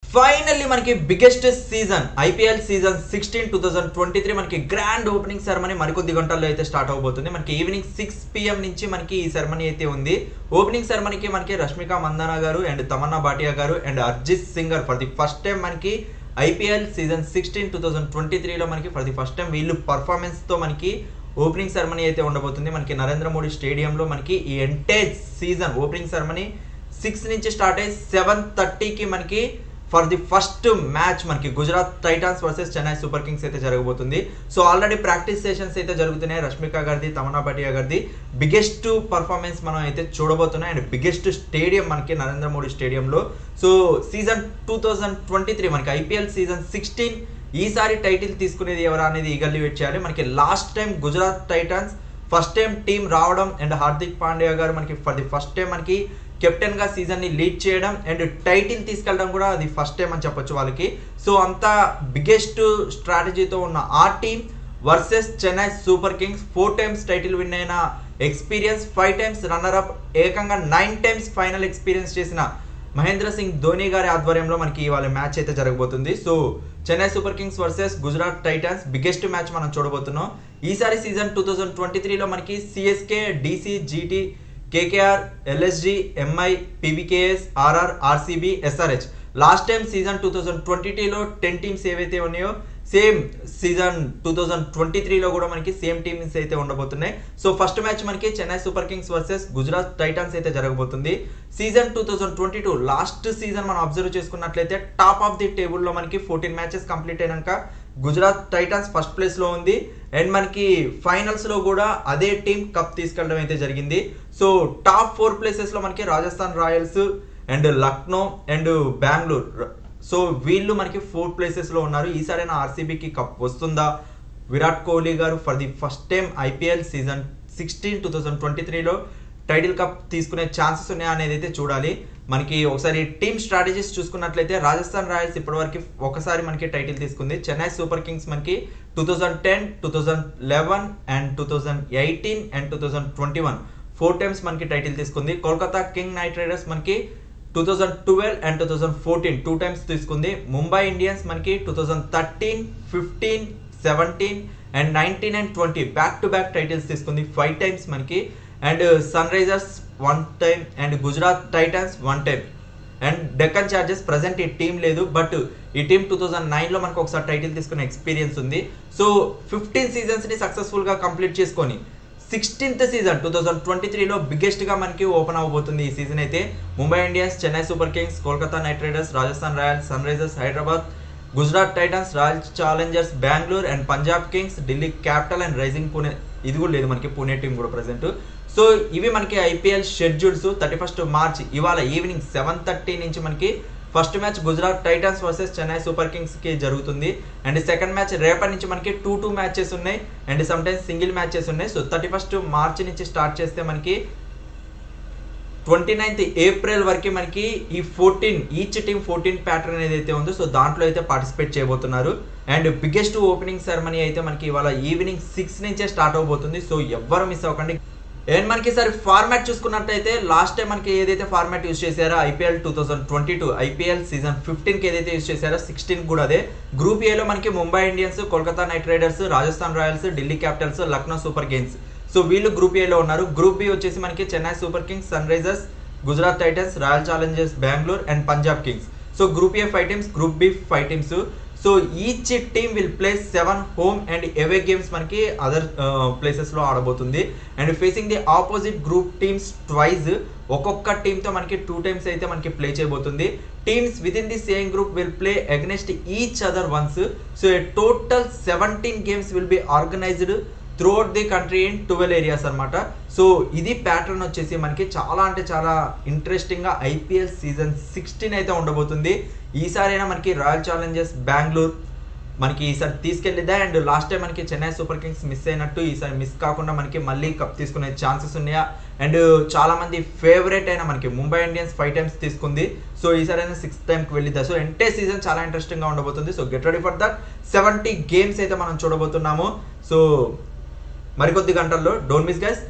finally మనకి biggest season IPL season sixteen two thousand twenty three మనకి grand opening ceremony మరికొద్ది గంటల్లో అయితే స్టార్ట్ అవబోతుంది మనకి ఈవినింగ్ సిక్స్ పిఎం నుంచి మనకి ఈ సెరమనీ అయితే ఉంది ఓపెనింగ్ సెరమనీకి మనకి రష్మిక మందానా గారు అండ్ తమన్నా భాటియా గారు and Arijit singer for the first time మనకి IPL season sixteen two thousand twenty త్రీలో మనకి ఫర్ ది ఫస్ట్ టైం వీళ్ళు పర్ఫార్మెన్స్తో మనకి ఓపెనింగ్ సెరమనీ అయితే ఉండబోతుంది మనకి నరేంద్ర మోడీ స్టేడియంలో మనకి ఈ entire season opening ceremony six నుంచి స్టార్ట్ అయ్యి సెవెన్ థర్టీకి మనకి ఫర్ ది ఫస్ట్ మ్యాచ్ మనకి Gujarat Titans versus Chennai Super Kings అయితే జరగబోతుంది సో ఆల్రెడీ ప్రాక్టీస్ సెషన్స్ అయితే జరుగుతున్నాయి రష్మిక గారిది తమన్నా భాటియా గారిది బిగ్గెస్ట్ పర్ఫార్మెన్స్ మనం అయితే చూడబోతున్నాం అండ్ బిగ్గెస్ట్ స్టేడియం మనకి నరేంద్ర మోడీ స్టేడియంలో so season two thousand twenty three మనకి ఐపీఎల్ సీజన్ సిక్స్టీన్ ఈసారి టైటిల్ తీసుకునేది ఎవరా అనేది ఈగల్లీ వెయిట్ చేయాలి మనకి last time Gujarat Titans first time team రావడం అండ్ హార్దిక్ పాండ్యా గారు మనకి ఫర్ ది ఫస్ట్ టైం మనకి కెప్టెన్ గా సీజన్ ని లీడ్ చేయడం అండ్ టైటిల్ తీసుకెళ్ళడం కూడా అది ఫస్ట్ టైం అని చెప్పొచ్చు వాళ్ళకి సో అంత బిగ్గెస్ట్ స్ట్రాటజీతో ఉన్న ఆ team versus Chennai Super Kings four times title win అయిన experience five times runner up ఏకంగా నైన్ టైమ్స్ ఫైనల్ ఎక్స్పీరియన్స్ చేసిన మహేంద్ర సింగ్ ధోని గారి ఆధ్వర్యంలో మనకి ఇవాళ మ్యాచ్ అయితే జరగబోతుంది so Chennai Super Kings versus Gujarat Titans biggest match మనం చూడబోతున్నాం ఈసారి సీజన్ టూ థౌజండ్ ట్వంటీ త్రీలో మనకి CSK DC GT KKR LSG MI PBKS RR RCB SRH last time season two thousand twenty టీలో టెన్ టీమ్స్ ఏవైతే ఉన్నాయో same season two thousand twenty త్రీలో కూడా మనకి సేమ్ టీమ్స్ అయితే ఉండబోతున్నాయి సో ఫస్ట్ మ్యాచ్ మనకి Chennai Super Kings versus Gujarat Titans అయితే జరగబోతుంది season two thousand twenty two last season మనం అబ్జర్వ్ చేసుకున్నట్లయితే టాప్ ఆఫ్ ది టేబుల్లో మనకి ఫోర్టీన్ మ్యాచెస్ కంప్లీట్ అయినాక గుజరాత్ టైటన్స్ ఫస్ట్ ప్లేస్లో ఉంది అండ్ మనకి ఫైనల్స్లో కూడా అదే టీం కప్ తీసుకెళ్ళడం అయితే జరిగింది సో టాప్ ఫోర్ ప్లేసెస్లో మనకి Rajasthan Royals and Lucknow and Bengaluru so వీళ్ళు మనకి ఫోర్త్ ప్లేసెస్లో ఉన్నారు ఈసారైనా ఆర్సీబీకి కప్ వస్తుందా విరాట్ కోహ్లీ గారు for the first time IPL season sixteen two thousand twenty త్రీలో టైటిల్ కప్ తీసుకునే ఛాన్సెస్ ఉన్నాయా అనేది అయితే చూడాలి మనకి ఒకసారి టీమ్ స్ట్రాటజీస్ చూసుకున్నట్లయితే రాజస్థాన్ రాయల్స్ ఇప్పటివరకు ఒకసారి మనకి టైటిల్ తీసుకుంది చెన్నై సూపర్ కింగ్స్ మనకి two thousand ten two thousand eleven and two thousand eighteen and two thousand twenty one four times మనకి టైటిల్ తీసుకుంది కోల్కతా కింగ్ నైట్ రైడర్స్ మనకి two thousand twelve and two thousand fourteen two times తీసుకుంది Mumbai Indians మనకి two thousand thirteen fifteen seventeen and nineteen and twenty back to back titles తీసుకుంది five times మనకి and Sunrisers one time and Gujarat Titans one time and Deccan Chargers present ఈ team లేదు but ఈ team two thousand నైన్లో మనకు ఒకసారి title తీసుకునే experience ఉంది సో ఫిఫ్టీన్ సీజన్స్ని సక్సెస్ఫుల్గా కంప్లీట్ చేసుకొని sixteenth season two thousand twenty త్రీలో బిగ్గెస్ట్గా మనకి ఓపెన్ అవ్వబోతుంది ఈ సీజన్ అయితే Mumbai Indians Chennai Super Kings Kolkata Knight Riders Rajasthan Royals Sunrisers Hyderabad Gujarat Titans Royal Challengers Bengaluru and Punjab Kings Delhi Capital and Rising Pune ఇది కూడా లేదు మనకి పూణే టీం కూడా ప్రజెంట్ సో ఇవి మనకి IPL schedules thirty first March ఇవాళ ఈవినింగ్ సెవెన్ థర్టీ నుంచి మనకి first match Gujarat Titans versus Chennai Super Kings కి జరుగుతుంది అండ్ సెకండ్ మ్యాచ్ రేపటి నుంచి మనకి టూ టూ మ్యాచెస్ ఉన్నాయి and some times single matches ఉన్నాయి సో థర్టీ ఫస్ట్ మార్చ్ నుంచి స్టార్ట్ చేస్తే మనకి ట్వంటీ నైన్త్ ఏప్రిల్ వరకు మనకి ఈ fourteen each team fourteen pattern ఏదైతే ఉందో సో దాంట్లో అయితే పార్టిసిపేట్ చేయబోతున్నారు అండ్ బిగ్గెస్ట్ ఓపెనింగ్ సెరమనీ అయితే మనకి ఇవాళ ఈవినింగ్ సిక్స్ నుంచే స్టార్ట్ అవబోతుంది సో ఎవ్వరు మిస్ అవ్వకండి అండ్ మనకి సరే ఫార్మాట్ చూసుకున్నట్టయితే లాస్ట్ టైం మనకి ఏదైతే ఫార్మాట్ యూస్ చేశారో IPL two thousand twenty two IPL season ఫిఫ్టీన్కి ఏదైతే యూస్ చేశారో సిక్స్టీన్ కూడా అదే గ్రూప్ ఏలో మనకి Mumbai Indians Kolkata Knight Riders Rajasthan Royals Delhi Capitals Lucknow Super Kings so వీళ్ళు గ్రూప్ ఏలో ఉన్నారు గ్రూప్ బి వచ్చేసి మనకి Chennai Super Kings Sunrisers Gujarat Titans Royal Challengers Bengaluru and Punjab Kings so group A five teams group B five teams so each team will play seven home and away games మనకి other ప్లేసెస్లో ఆడబోతుంది and facing the opposite group teams twice ఒక్కొక్క టీంతో మనకి two times అయితే మనకి play చేయబోతుంది teams within the same group will play against each other once so total seventeen games will be organised throughout the country in twelve areas అనమాట so ఇది pattern వచ్చేసి మనకి చాలా అంటే చాలా ఇంట్రెస్టింగ్గా ఐపీఎల్ సీజన్ సిక్స్టీన్ అయితే ఉండబోతుంది ఈసారైనా మనకి రాయల్ ఛాలెంజర్స్ బెంగళూరు మనకి ఈసారి తీసుకెళ్ళిద్దా అండ్ లాస్ట్ టైం మనకి చెన్నై సూపర్ కింగ్స్ మిస్ అయినట్టు ఈసారి మిస్ కాకుండా మనకి మళ్ళీ కప్ తీసుకునే ఛాన్సెస్ ఉన్నాయా అండ్ చాలా మంది ఫేవరెట్ అయిన మనకి ముంబై ఇండియన్స్ ఫైవ్ టైమ్స్ తీసుకుంది సో ఈసారి అయినా సిక్స్త్ టైంకి వెళ్ళిద్దా సో ఎంటే సీజన్ చాలా ఇంట్రెస్టింగ్గా ఉండబోతుంది so get ready for that seventy games అయితే మనం చూడబోతున్నాము సో మరికొద్ది గంటల్లో డోంట్ మిస్ గైస్